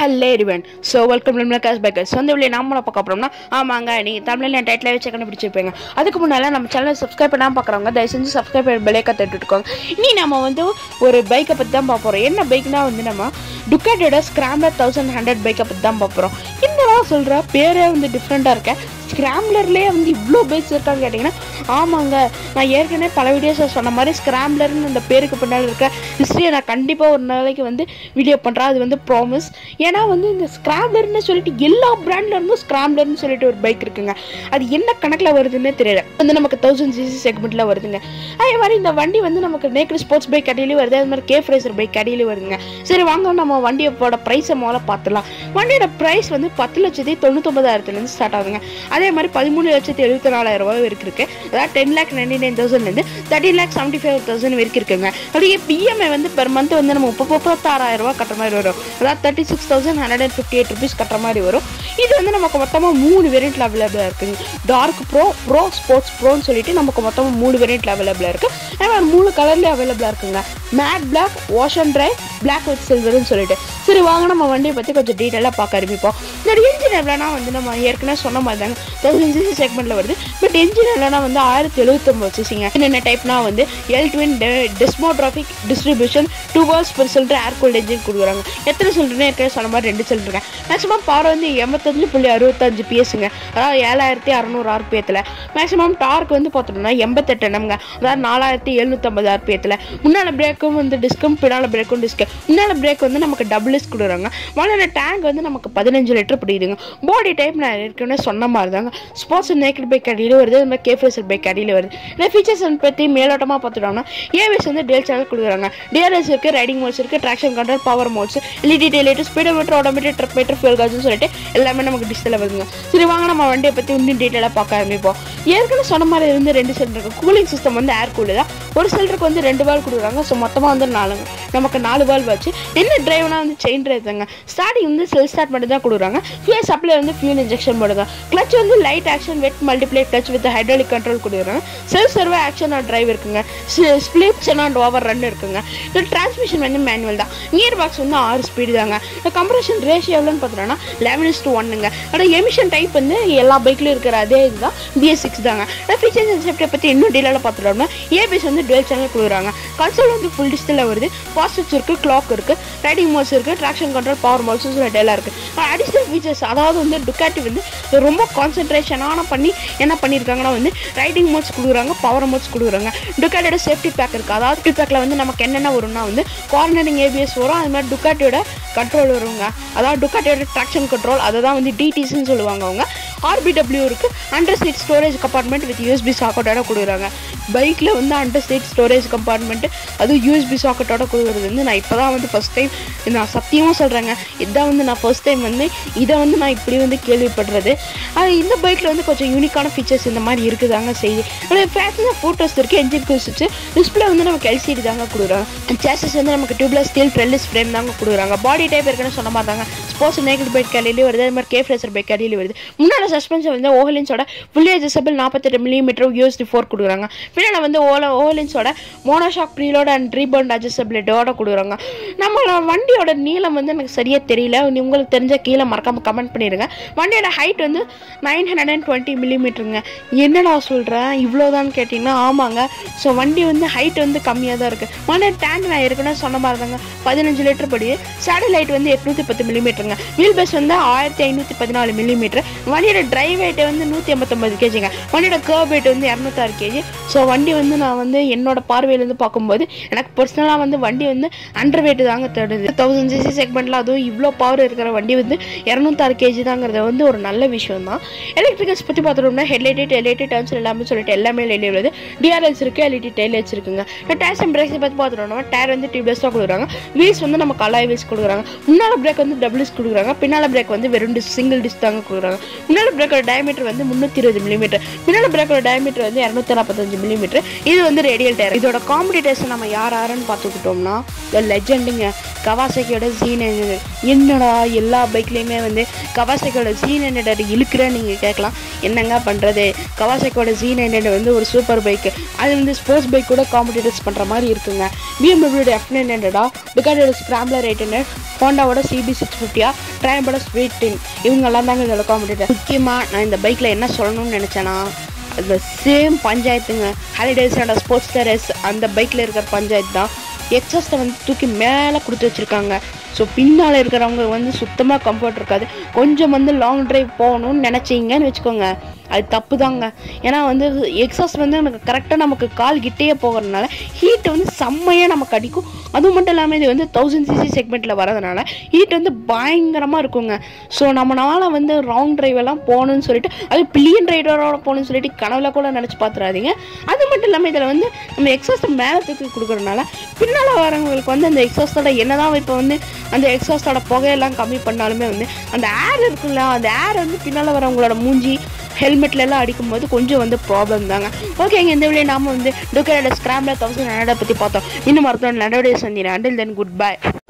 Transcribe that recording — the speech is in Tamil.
ஹலோ எரிவன் ஸோ வெல்கம் நம்ம கேஸ் பைக்கர்ஸ் வந்து இப்படி நாமளை பார்க்க போகிறோம்னா ஆமாங்க நீங்கள் தமிழில் என் டைட்டில் வச்சு கண்டுபிடிச்சிருப்பீங்க அதுக்கு முன்னால் நம்ம சேனலை சப்ஸ்கிரைப் பண்ணாமல் பார்க்குறவங்க தயவு செஞ்சு சப்ஸ்கிரைப் பண்ணி பெல்லைக்கா தட்டுட்டுக்கோங்க இனி நம்ம வந்து ஒரு பைக்கை பற்றி தான் பார்க்க போகிறோம் என்ன பைக்னா வந்து நம்ம டுக்காட்டோட ஸ்கிராம்லர் தௌசண்ட் ஹண்ட்ரட் பைக்கை பற்றி தான் பார்க்க போகிறோம் என்னடா சொல்கிற பேரே வந்து டிஃப்ரெண்ட்டாக இருக்கேன் ஸ்கிராம்லர்லேயே வந்து இவ்வளோ பைக்ஸ் இருக்கான்னு கேட்டிங்கன்னா ஆமாங்க நான் ஏற்கனவே பல வீடியோஸில் சொன்ன மாதிரி ஸ்கிராம்லர்னு அந்த பேருக்கு பின்னால் இருக்க ஹிஸ்ட்ரியை நான் கண்டிப்பாக ஒரு நாளைக்கு வந்து வீடியோ பண்ணுறேன் அது வந்து ப்ராமிஸ் ஏன்னா வந்து இந்த ஸ்கிராம்லர்னு சொல்லிட்டு எல்லா பிராண்ட்ல இருந்தும் ஸ்கிராம்லர்னு சொல்லிட்டு ஒரு பைக் இருக்குங்க அது என்ன கணக்கில் வருதுன்னே தெரியல வந்து நமக்கு தௌசண்ட் சிசி செக்மெண்ட்டில் வருதுங்க அதே மாதிரி இந்த வண்டி வந்து நமக்கு நேக்கட் ஸ்போர்ட்ஸ் பைக் அடியிலையும் வருது அது மாதிரி கேஃப் ரேசர் பைக் அடியிலையும் வருதுங்க சரி வாங்க நம்ம வண்டியோட ப்ரைஸை முதல்ல பார்த்துலாம் வண்டியோட ப்ரைஸ் வந்து பத்து லட்சத்தி தொண்ணூத்தொம்பதாயிரத்துலேருந்து ஸ்டார்ட் ஆகுதுங்க அதே மாதிரி பதிமூணு லட்சத்தி எழுபத்தி நாலாயிரம் ரூபாய் வரைக்கும் இருக்கு அதாவது டென் லேக் நைன்டி நைன் தௌசண்ட்லேருந்து thirteen lakh seventy five thousand வரைக்கும் இருக்குங்க அப்படியே பிஎம்ஐ வந்து பெர் மந்த் வந்து நம்ம முப்பது முப்பத்தாறாயிரம் ரூபாய் கட்டுற மாதிரி வரும் அதாவது thirty six thousand hundred and fifty eight rupees கட்டுற மாதிரி வரும் இது வந்து நமக்கு மொத்தமாக மூணு வேரியண்ட்ல அவைலபிளாக இருக்குங்க டார்க் ப்ரோ ப்ரோ ஸ்போர்ட்ஸ் ப்ரோன்னு சொல்லிட்டு நமக்கு மொத்தமாக மூணு வேரியண்ட்ல அவைலபிளாக இருக்கு அதே மாதிரி மூணு கலர்லேயே அவைலபிளாக இருக்குங்க matte black wash and dry black with சில்வர்னு சொல்லிட்டு சரி வாங்க நம்ம வண்டியை பற்றி கொஞ்சம் டீட்டெயிலாக பார்க்க ஆரம்பிப்போம் இந்த இன்ஜின் எவ்வளோனா வந்து நம்ம ஏற்கனவே சொன்ன மாதிரி தாங்க தௌசண்ட் சிசி செக்மெண்ட்டில் வருது பட் இன்ஜின் எவ்வளோனா வந்து ஆயிரத்தி எழுபத்தொம்பது சிசிங்க என்னென்ன டைப்னா வந்து L twin desmodromic distribution two valves per cylinder air cooled engine கொடுக்குறாங்க எத்தனை சிலிண்டர்னு ஏற்கனவே சொன்ன மாதிரி ரெண்டு சிலிண்டருங்க மேக்ஸிமம் பவர் வந்து எண்பத்தஞ்சு புள்ளி அறுபத்தஞ்சு பிஎஸ்ங்க அதாவது ஏழாயிரத்தி அறநூறு ஆர்பிஎத்தில் மேக்ஸிமம் டார்க் வந்து பார்த்தோம்னா எண்பத்தெட்டு எண்ணம்ங்க அதாவது நாலாயிரத்தி எழுநூற்றம்பது ஆர்பிஎத்தில் முன்னால் பிரேக்கும் வந்து டிஸ்கும் பின்னால் பிரேக்கும் டிஸ்க்கு முன்னால் பிரேக் வந்து நமக்கு டபுள் டிஸ்க் கொடுக்குறாங்க மழையோட டேங்க் வந்து நமக்கு பதினஞ்சு லிட்டர் பிடிக்குதுங்க பாடி டைப் நான் ஏற்கனவே சொன்ன மாதிரி தாங்க ஸ்போர்ட்ஸ் நேக்கட் பைக் அடியில் வருது அது மாதிரி கேஃபேசர் பைக் அடியில் வருது இந்த ஃபீச்சர்ஸ் பற்றி மேலோட்டமாக பார்த்துட்டோம்னா ஏவிஎஸ் வந்து டேல் சேனல் கொடுக்குறாங்க டிஆர்எஸ் இருக்குது ரைடிங் மோட்ஸ் இருக்குது traction control power modes LED டெலிட்டு speedometer automatic trip meter fuel காஜுன்னு சொல்லிட்டு எல்லாமே நமக்கு டிஸ்பிளே வருதுங்க சரி வாங்க நம்ம வண்டியை பற்றி இன்னும் டீட்டெயிலாக பார்க்க ஆரம்பிப்போம் ஏற்கனவே சொன்ன மாதிரி இருந்து ரெண்டு சிலிண்டர் இருக்குது கூலிங் சிஸ்டம் வந்து ஏர் கூலு தான் ஒரு சிலிண்டருக்கு வந்து ரெண்டு வால் கொடுக்குறாங்க ஸோ மொத்தமாக வந்து நாலுங்க நமக்கு நாலு வால் வச்சு என்ன டிரைவ்னா வந்து செயின் டிரைவ் தாங்க ஸ்டார்டிங் வந்து செல் ஸ்டார்ட் மட்டும் தான் கொடுக்குறாங்க ஃபியூல் சப்ளை வந்து ஃபியூல் இன்ஜெக்ஷன் போடுங்க கிளச் வந்து light action wet multiplate clutch with hydraulic control கொடுக்குறாங்க self servo action on drive இருக்குங்க ஸ்பிளிப்ஸ் அண்ட் ஓவர் ரன் இருக்குங்க இந்த டிரான்ஸ்மிஷன் வந்து மேனுவல் தான் கியர் பாக்ஸ் வந்து ஆறு ஸ்பீடு தாங்க இந்த கம்ப்ரஷன் ரேஷியோ எவ்வளோன்னு பார்த்தோம்னா லெவன் இஸ் டு ஒன்னுங்க ஆனால் எமிஷன் டைப் வந்து எல்லா பைக்லையும் இருக்கிற அதே இதுதான் பிஎஸ் சிக்ஸ் தாங்க இந்த ஃபீச்சர்ஸ் அண்ட் சேஃப்டியை பற்றி இன்னும் டீலாக பார்த்துட்டோம்னா ஏபிஎஸ் வந்து டுவெல் சேனல் கொடுக்குறாங்க கன்சோல் வந்து ஃபுல் டிஸ்டில் வருது பாஸ்டிக்ஸ் இருக்குது கிளாக் இருக்குது ரைடிங் மோட்ஸ் இருக்குது ட்ராக்ஷன் கண்ட்ரோல் பவர் மோட்ஸ் சொல்லிட்டு எல்லாம் இருக்குது அடிஷ்னல் ஃபீச்சர்ஸ் அதாவது வந்து டுக்காட்டி வந்து ரொம்ப கான்சென்ட்ரேஷனான பண்ணி என்ன பண்ணியிருக்காங்கன்னா வந்து ரைடிங் மோட்ஸ் கொடுக்குறாங்க பவர் மோட்ஸ் கொடுக்குறாங்க டுக்காட்டியோட சேஃப்டி பேக் இருக்குது அதாவது சேஃப்டி பேக்கில் வந்து நமக்கு என்னென்ன வரும்னா வந்து கார்னரிங் ஏபிஎஸ் வரும் அது மாதிரி டுக்காட்டியோட கண்ட்ரோல் வருங்க அதாவது டுக்காட்டியோட ட்ராக்ஷன் கண்ட்ரோல் அதை தான் வந்து டிடிசின்னு சொல்லுவாங்க அவங்க ஆர்பிடபிள்யூ இருக்குது under seat storage compartment with USB சாக்கெட்டோட கொடுக்குறாங்க பைக்கில் வந்து அண்டர் சீட் ஸ்டோரேஜ் கம்பார்ட்மெண்ட் அதுவும் யூஎஸ்பி சாக்கெட்டோட கொடுக்குறது வந்து நான் இப்போ தான் வந்து ஃபஸ்ட் டைம் நான் சத்தியமாக சொல்கிறேங்க இதான் வந்து நான் ஃபர்ஸ்ட் டைம் வந்து இதை வந்து நான் இப்படி வந்து கேள்விப்படுறது அது இந்த பைக்கில் வந்து கொஞ்சம் யூனிக்கான ஃபீச்சர்ஸ் இந்த மாதிரி இருக்குதாங்க செய்யுது ஆனால் ஃபேஷனாக ஃபோட்டோஸ் இருக்குது என்ஜின் குசிச்சு டிஸ்பிளே வந்து நமக்கு எல்சிடி தாங்க கொடுக்குறாங்க சேசஸ் வந்து நமக்கு டியூப்லெஸ் ஸ்டீல் ட்ரெல்லிஸ் ஃப்ரேம் தாங்க கொடுக்குறாங்க பாடி டைப் இருக்குன்னு சொன்ன மாதிரி தாங்க ஸ்போர்ட்ஸ் நேக்கட் பைக் கடையிலேயே வருது அது மாதிரி கேஃப் ரேசர் பைக் கடையிலே வருது முன்னால் சஸ்பென்ஷன் வந்து ஓஹலின்ஸோட ஃபுல்லி அட்ஜஸ்டபிள் நாற்பத்தெட்டு மில்லிமீட்டர் யூஎஸ்டி ஃபோர் கொடுக்குறாங்க பின்னால் வந்து ஓல ஓஹலின்ஸோட மோனோஷாக் ப்ரீலோட அண்ட் ரீபவுண்ட் அட்ஜஸ்டபிலிட்டியோட கொடுக்குறாங்க நம்ம வண்டியோட நீளம் வந்து எனக்கு சரியாக தெரியல நீ உங்களுக்கு தெரிஞ்ச கீழே மறக்காமல் கமெண்ட் பண்ணிடுங்க வண்டியோட ஹைட் வந்து நைன் ஹண்ட்ரட் அண்ட் டுவெண்ட்டி மில்லிமீட்டருங்க என்னடா சொல்கிறேன் இவ்வளோதான் கேட்டிங்கன்னா ஆமாங்க ஸோ வண்டி வந்து ஹைட் வந்து கம்மியாக தான் இருக்குது வண்டியோட டேங்க் நான் ஏற்கனவே சொன்ன மாதிரி தாங்க பதினஞ்சு லிட்டர் படி சேட்டலைட் வந்து எட்நூற்றி பத்து மில்லிமீட்டருங்க வீல் பேஸ் வந்து ஆயிரத்தி ஐநூற்றி பதினாலு மில்லிமீட்டர் வண்டியோட டிரைவ் வெயிட் வந்து நூற்றி ஐம்பத்தொம்பது கேஜிங்க வண்டியோட கர்வ் வெயிட் வந்து இரநூத்தாறு கேஜி ஸோ வண்டி வந்து நான் வந்து என்னோட பார்வையிலேருந்து பார்க்கும்போது எனக்கு பர்சனலாக வந்து வண்டி வந்து அண்டர் வெயிட் தாங்க தருது தௌசண்ட் சிசி செக்மெண்ட்டில் அதுவும் இவ்வளோ பவர் இருக்கிற வண்டி வந்து இரநூத்தாறு கேஜி தாங்கிறது வந்து ஒரு நல்ல விஷயம் தான் எலக்ட்ரிக்கல்ஸ் பற்றி பார்த்துட்டோம்னா ஹெட்லைட் எல்இடி டர்ன்ஸ் எல்லாமே சொல்லிட்டு எல்லாமே வெளியே வருது டிஆர்எல்ஸ் இருக்குது எல்இடி டெய்லர்ஸ் இருக்குங்க டயர்ஸ் அண்ட் பிரேக்ஸ் பற்றி பார்த்துட்டோம்னா டயர் வந்து டியூப்லெஸ் தான் கொடுக்குறாங்க வீல்ஸ் வந்து நம்ம கலாய் வீல்ஸ் கொடுக்குறாங்க முன்னால் பிரேக் வந்து டபுள்ஸ் கொடுக்குறாங்க பின்னால் பிரேக் வந்து வெறும் டிஸ் சிங்கிள் டிஸ் தாங்க கொடுக்குறாங்க முன்னால் பிரேக்கோட டயமீட்டர் வந்து முந்நூற்றி இருபது மில்லிமீட்டர் பின்னால் பிரேக்கோட டயமீட்டர் வந்து இரநூத்தி நாற்பத்தஞ்சு மில்லிமீட்டர் இது வந்து ரேடியல் டயர் இதோட காம்படிட்டர்ஸ் நம்ம யார் யாருன்னு பார்த்துக்கிட்டோம்னா லெஜெண்டுங்க கவாசக்கியோட ஜீன் என்னடா எல்லா பைக்லேயுமே வந்து கவாசக்கியோட ஜீன் ஹண்ட்ரட் இழுக்கிறேன்னு நீங்கள் கேட்கலாம் என்னங்க பண்ணுறது கவாசக்கியோட ஜீன் ஹண்ட்ரட் வந்து ஒரு சூப்பர் பைக்கு அது வந்து ஸ்போர்ட்ஸ் பைக் கூட காம்படிட்டர்ஸ் பண்ணுற மாதிரி இருக்குங்க பிஎம்டபிள்யூட எஃப் நைன் ஹண்ட்ரடா பிகாடோட ஸ்க்ராம்லர் எயிட் ஹண்ட்ரட் ஹோண்டாவோட சிபி சிக்ஸ் ஃபிஃப்டியா ட்ரைம்போட ஸ்வீட் டென் இவங்கெல்லாம் தாங்க இதில் காம்படிட்டர் முக்கியமாக நான் இந்த பைக்கில் என்ன சொல்லணும்னு நினச்சேன்னா அந்த சேம் பஞ்சாயத்துங்க ஹாலிடேஸ் அண்ட் ஸ்போர்ட்ஸ் டெரஸ் அந்த பைக்கில் இருக்கிற பஞ்சாயத்து தான் எக்ஸாஸ்ட்டை வந்து தூக்கி மேலே கொடுத்து வச்சுருக்காங்க ஸோ பின்னால் இருக்கிறவங்க வந்து சுத்தமாக கம்ஃபர்ட் இருக்காது கொஞ்சம் வந்து லாங் டிரைவ் போகணும்னு நினச்சிங்கன்னு வச்சுக்கோங்க அது தப்பு தாங்க ஏன்னா வந்து எக்ஸாஸ்ட் வந்து நமக்கு கரெக்டாக நமக்கு கால் கிட்டேயே போகிறதுனால ஹீட் வந்து செம்மையாக நமக்கு அடிக்கும் அதுவும் மட்டும் இல்லாமல் இது வந்து தௌசண்ட் சிசி செக்மெண்ட்டில் வரதுனால ஹீட் வந்து பயங்கரமாக இருக்குங்க ஸோ நம்மளால வந்து ராங் டிரைவ் எல்லாம் போகணும்னு சொல்லிட்டு அது பில்லியன் ரைடரோட போகணும்னு சொல்லிட்டு கனவுல கூட நினச்சி பார்த்துறாதீங்க அது மட்டும் இல்லாமல் இதில் வந்து நம்ம எக்ஸாஸ்ட்டை மேலே தூக்கி கொடுக்குறதுனால பின்னால் வரவங்களுக்கு வந்து அந்த எக்ஸாஸ்டோட என்னதான் இப்போ வந்து அந்த எக்ஸாஸ்டோட புகையெல்லாம் கம்மி பண்ணாலுமே வந்து அந்த ஏர் இருக்குல்ல அந்த ஏர் வந்து பின்னால் வரவங்களோட மூஞ்சி ஹெல்மெட்ல எல்லாம் அடிக்கும்போது கொஞ்சம் வந்து ப்ராப்ளம் தாங்க ஓகேங்க இந்த வழியை நாம வந்து டுக்கரோட ஸ்கிராம்ல தௌசண்ட் ஹண்ட்ரட் பற்றி பார்த்தோம் இன்னும் மருத்துவ நடவடிக்கை சந்திரன் அண்டில் தென் குட் பை